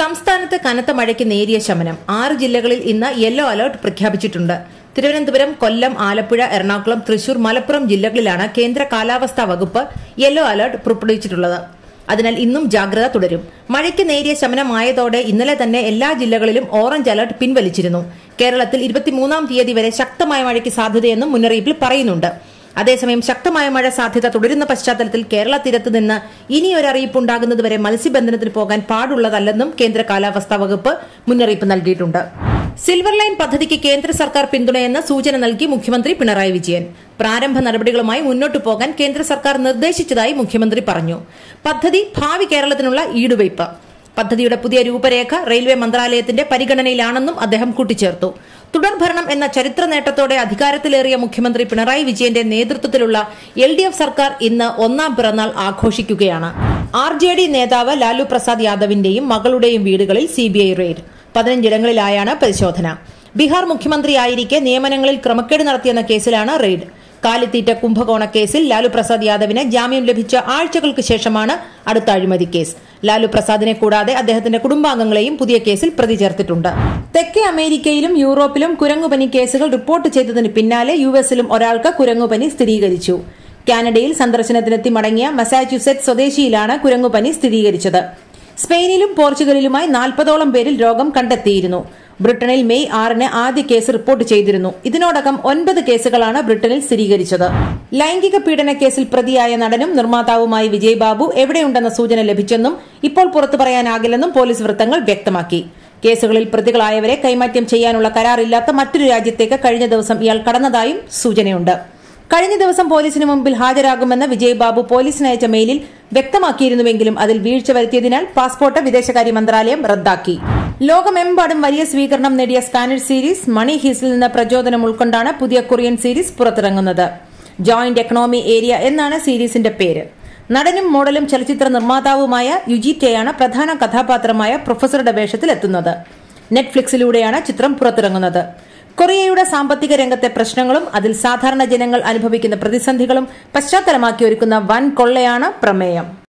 സംസ്ഥാനത്ത് കനത്ത മഴയ്ക്ക് നേരിയ ശമനം ആറ് ജില്ലകളിൽ ഇന്ന് യെല്ലോ അലർട്ട് പ്രഖ്യാപിച്ചിട്ടുണ്ട് തിരുവനന്തപുരം കൊല്ലം ആലപ്പുഴ എറണാകുളം തൃശൂർ മലപ്പുറം ജില്ലകളിലാണ് കേന്ദ്ര കാലാവസ്ഥാ വകുപ്പ് യെല്ലോ അലർട്ട് പുറപ്പെടുവിച്ചിട്ടുള്ളത് അതിനാൽ ഇന്നും ജാഗ്രത തുടരും മഴയ്ക്ക് നേരിയ ശമനമായതോടെ ഇന്നലെ തന്നെ എല്ലാ ജില്ലകളിലും ഓറഞ്ച് അലർട്ട് പിൻവലിച്ചിരുന്നു കേരളത്തിൽ ഇരുപത്തിമൂന്നാം തീയതി വരെ ശക്തമായ മഴയ്ക്ക് സാധ്യതയെന്നും മുന്നറിയിപ്പിൽ പറയുന്നുണ്ട് അതേസമയം ശക്തമായ മഴ സാധ്യത തുടരുന്ന പശ്ചാത്തലത്തിൽ കേരള തീരത്ത് നിന്ന് ഇനിയൊരു അറിയിപ്പ് ഉണ്ടാകുന്നതുവരെ മത്സ്യബന്ധനത്തിന് പോകാൻ പാടുള്ളതല്ലെന്നും കേന്ദ്ര കാലാവസ്ഥാ വകുപ്പ് മുന്നറിയിപ്പ് നൽകിയിട്ടുണ്ട് സിൽവർ ലൈൻ പദ്ധതിക്ക് കേന്ദ്ര സർക്കാർ പിന്തുണയെന്ന് സൂചന നൽകി മുഖ്യമന്ത്രി പിണറായി വിജയൻ പ്രാരംഭ നടപടികളുമായി മുന്നോട്ടു പോകാൻ കേന്ദ്ര സർക്കാർ നിർദ്ദേശിച്ചതായി മുഖ്യമന്ത്രി പറഞ്ഞു പദ്ധതി ഭാവി കേരളത്തിനുള്ള ഈടുവയ്പ് പദ്ധതിയുടെ പുതിയ രൂപരേഖ റെയിൽവേ മന്ത്രാലയത്തിന്റെ പരിഗണനയിലാണെന്നും അദ്ദേഹം കൂട്ടിച്ചേർത്തു തുടർഭരണം എന്ന ചരിത്ര നേട്ടത്തോടെ അധികാരത്തിലേറിയ മുഖ്യമന്ത്രി പിണറായി വിജയന്റെ നേതൃത്വത്തിലുള്ള എൽ ഡി എഫ് സർക്കാർ ഇന്ന് ഒന്നാം പിറന്നാൾ ആഘോഷിക്കുകയാണ് ആർ ജെ ഡി നേതാവ് ലാലു പ്രസാദ് യാദവിന്റെയും മകളുടെയും വീടുകളിൽ സിബിഐ റെയ്ഡ് പതിനഞ്ചിടങ്ങളിലായാണ് പരിശോധന ബീഹാർ മുഖ്യമന്ത്രിയായിരിക്കെ നിയമനങ്ങളിൽ ക്രമക്കേട് നടത്തിയെന്ന കേസിലാണ് റെയ്ഡ് കാലിത്തീറ്റ കുംഭകോണ കേസിൽ ലാലു പ്രസാദ് യാദവിന് ജാമ്യം ലഭിച്ച ആഴ്ചകൾക്ക് ശേഷമാണ് അടുത്ത അഴിമതി കേസ് ലാലു പ്രസാദിനെ കൂടാതെ അദ്ദേഹത്തിന്റെ കുടുംബാംഗങ്ങളെയും പുതിയ കേസിൽ പ്രതി ചേർത്തിട്ടുണ്ട് തെക്കേ അമേരിക്കയിലും യൂറോപ്പിലും കുരങ്ങുപനി കേസുകൾ റിപ്പോർട്ട് ചെയ്തതിന് പിന്നാലെ യു എസിലും ഒരാൾക്ക് കുരങ്ങുപനി സ്ഥിരീകരിച്ചു കാനഡയിൽ സന്ദർശനത്തിനെത്തി മടങ്ങിയ മസാച്യുസെറ്റ് സ്വദേശിയിലാണ് കുരങ്ങുപനി സ്ഥിരീകരിച്ചത് സ്പെയിനിലും പോർച്ചുഗലിലുമായി നാൽപ്പതോളം പേരിൽ രോഗം കണ്ടെത്തിയിരുന്നു ബ്രിട്ടനിൽ മെയ് ആറിന് ആദ്യ കേസ് റിപ്പോർട്ട് ചെയ്തിരുന്നു ഇതിനോടകം ഒൻപത് കേസുകളാണ് ബ്രിട്ടനിൽ സ്ഥിരീകരിച്ചത് ലൈംഗിക പീഡന കേസിൽ പ്രതിയായ നടനും നിർമ്മാതാവുമായി വിജയ് ബാബു എവിടെയുണ്ടെന്ന സൂചന ലഭിച്ചെന്നും ഇപ്പോൾ പുറത്തു പറയാനാകില്ലെന്നും പോലീസ് വൃത്തങ്ങൾ വ്യക്തമാക്കി കേസുകളിൽ പ്രതികളായവരെ കൈമാറ്റം ചെയ്യാനുള്ള കരാറില്ലാത്ത മറ്റൊരു രാജ്യത്തേക്ക് കഴിഞ്ഞ ദിവസം ഇയാൾ കടന്നതായും സൂചനയുണ്ട് കഴിഞ്ഞ ദിവസം പോലീസിന് മുമ്പിൽ ഹാജരാകുമെന്ന് വിജയ് ബാബു പോലീസിന് അയച്ച മെയിലിൽ വ്യക്തമാക്കിയിരുന്നുവെങ്കിലും അതിൽ വീഴ്ച വരുത്തിയതിനാൽ പാസ്പോർട്ട് വിദേശകാര്യ മന്ത്രാലയം റദ്ദാക്കി ലോകമെമ്പാടും വലിയ സ്വീകരണം നേടിയ സ്പാനിഷ് സീരീസ് മണി ഹീസിൽ നിന്ന് പ്രചോദനം ഉൾക്കൊണ്ടാണ് പുതിയ കൊറിയൻ സീരീസ് പുറത്തിറങ്ങുന്നത് ജോയിന്റ് എക്കണോമി ഏരിയ എന്നാണ് സീരീസിന്റെ പേര് നടനും മോഡലും ചലച്ചിത്ര നിർമ്മാതാവുമായ യുജിറ്റയാണ് പ്രധാന കഥാപാത്രമായ പ്രൊഫസറുടെ വേഷത്തിലെത്തുന്നത് നെറ്റ്ഫ്ലിക്സിലൂടെയാണ് ചിത്രം പുറത്തിറങ്ങുന്നത് കൊറിയയുടെ സാമ്പത്തിക രംഗത്തെ പ്രശ്നങ്ങളും അതിൽ സാധാരണ ജനങ്ങൾ അനുഭവിക്കുന്ന പ്രതിസന്ധികളും പശ്ചാത്തലമാക്കി ഒരുക്കുന്ന വൻ കൊള്ളയാണ് പ്രമേയം